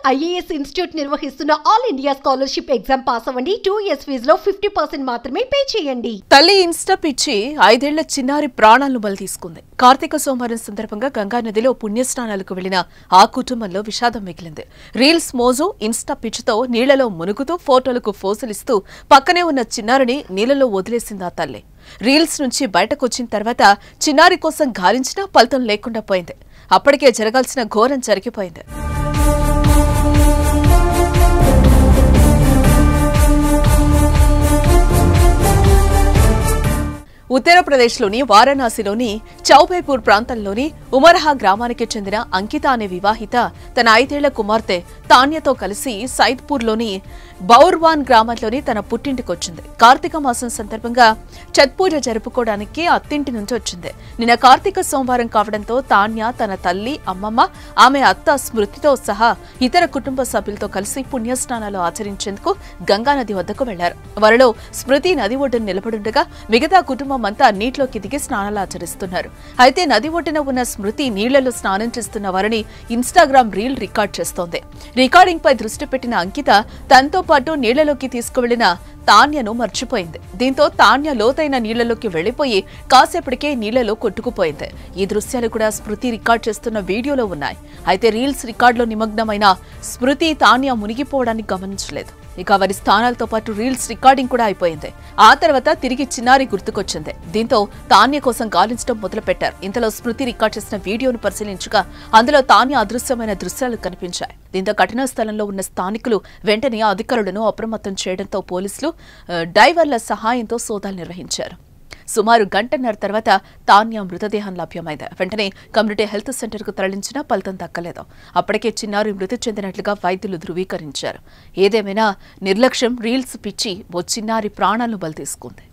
IAS institute నిర్వహిస్తున్న all India scholarship exam pass అవ్వండి two years ఫీజులో ఫిఫ్టీ పర్సెంట్ మాత్రమే పే చేయండి తల్లి ఇన్స్టా పిచ్చి ఐదేళ్ల చిన్నారి ప్రాణాలను బలి తీసుకుంది కార్తీక సోమవారం సందర్భంగా గంగా నదిలో పుణ్యస్నానాలకు వెళ్లిన ఆ కుటుంబంలో విషాదం మిగిలింది రీల్స్ మోజు ఇన్స్టా పిచ్చితో నీళ్లలో మునుగుతూ ఫోటోలకు ఫోజులిస్తూ పక్కనే ఉన్న చిన్నారిని నీళ్లలో వదిలేసింది ఆ తల్లి రీల్స్ నుంచి బయటకొచ్చిన తర్వాత చిన్నారి కోసం గాలించినా ఫలితం లేకుండా పోయింది అప్పటికే జరగాల్సిన ఘోరం జరిగిపోయింది ఉత్తరప్రదేశ్లోని వారణాసిలోని చౌబైపూర్ ప్రాంతంలోని ఉమరహా గ్రామానికి చెందిన అంకిత అనే వివాహిత తన ఐదేళ్ల కుమార్తె తాన్యతో కలిసి సైద్పూర్లోని బౌర్వాన్ గ్రామంలోని తన పుట్టింటికొచ్చింది కార్తీక మాసం సందర్భంగా ఛత్ పూజ జరుపుకోవడానికి అత్తింటి నుంచి వచ్చింది నిన్న కార్తీక సోమవారం కావడంతో తాన్య తన తల్లి అమ్మమ్మ ఆమె అత్త స్మృతితో సహా ఇతర కుటుంబ సభ్యులతో కలిసి పుణ్యస్నానాలు ఆచరించేందుకు గంగానది వద్దకు వెళ్లారు వారిలో స్మృతి నది ఒడ్డున నిలబడుండగా మిగతా కుటుంబం అంతా నీటిలోకి దిగి స్నానాలు ఆచరిస్తున్నారు అయితే నది ఒడ్డున ఉన్న స్మృతి నీళ్లలో స్నానం చేస్తున్న వారిని ఇన్స్టాగ్రామ్ రీల్ రికార్డ్ చేస్తోంది రికార్డింగ్ పై దృష్టి పెట్టిన అంకిత తనతో పాటు నీళ్లలోకి తీసుకువెళ్లిన తాన్యను మర్చిపోయింది దీంతో తాన్య లోతైన నీళ్లలోకి వెళ్లిపోయి కాసేపటికే నీళ్లలో కొట్టుకుపోయింది ఈ దృశ్యాలు కూడా స్మృతి రికార్డ్ చేస్తున్న వీడియోలో ఉన్నాయి అయితే రీల్స్ రికార్డులో నిమగ్నమైన స్మృతి తాన్య మునిగిపోవడాన్ని గమనించలేదు ఇక వారి స్థానాలతో పాటు రీల్స్ రికార్డింగ్ కూడా అయిపోయింది ఆ తర్వాత తిరిగి చిన్నారి గుర్తుకొచ్చింది దీంతో తాన్య కోసం గాలించడం మొదలుపెట్టారు ఇంతలో స్మృతి రికార్డ్ చేసిన వీడియోను పరిశీలించగా అందులో తాన్య అదృశ్యమైన దృశ్యాలు కనిపించాయి దీంతో ఘటనా స్థలంలో ఉన్న స్థానికులు వెంటనే అధికారులను అప్రమత్తం చేయడంతో పోలీసులు ఆ, డైవర్ల సహాయంతో సోదాలు నిర్వహించారు సుమారు గంటన్నర తర్వాత తాన్య మృతదేహం లభ్యమైంది వెంటనే కమ్యూనిటీ హెల్త్ సెంటర్కు తరలించినా ఫలితం దక్కలేదు అప్పటికే చిన్నారి మృతి చెందినట్లుగా వైద్యులు ధృవీకరించారు ఏదేమైనా నిర్లక్ష్యం రీల్స్ పిచ్చి ఓ చిన్నారి ప్రాణాలను బలి తీసుకుంది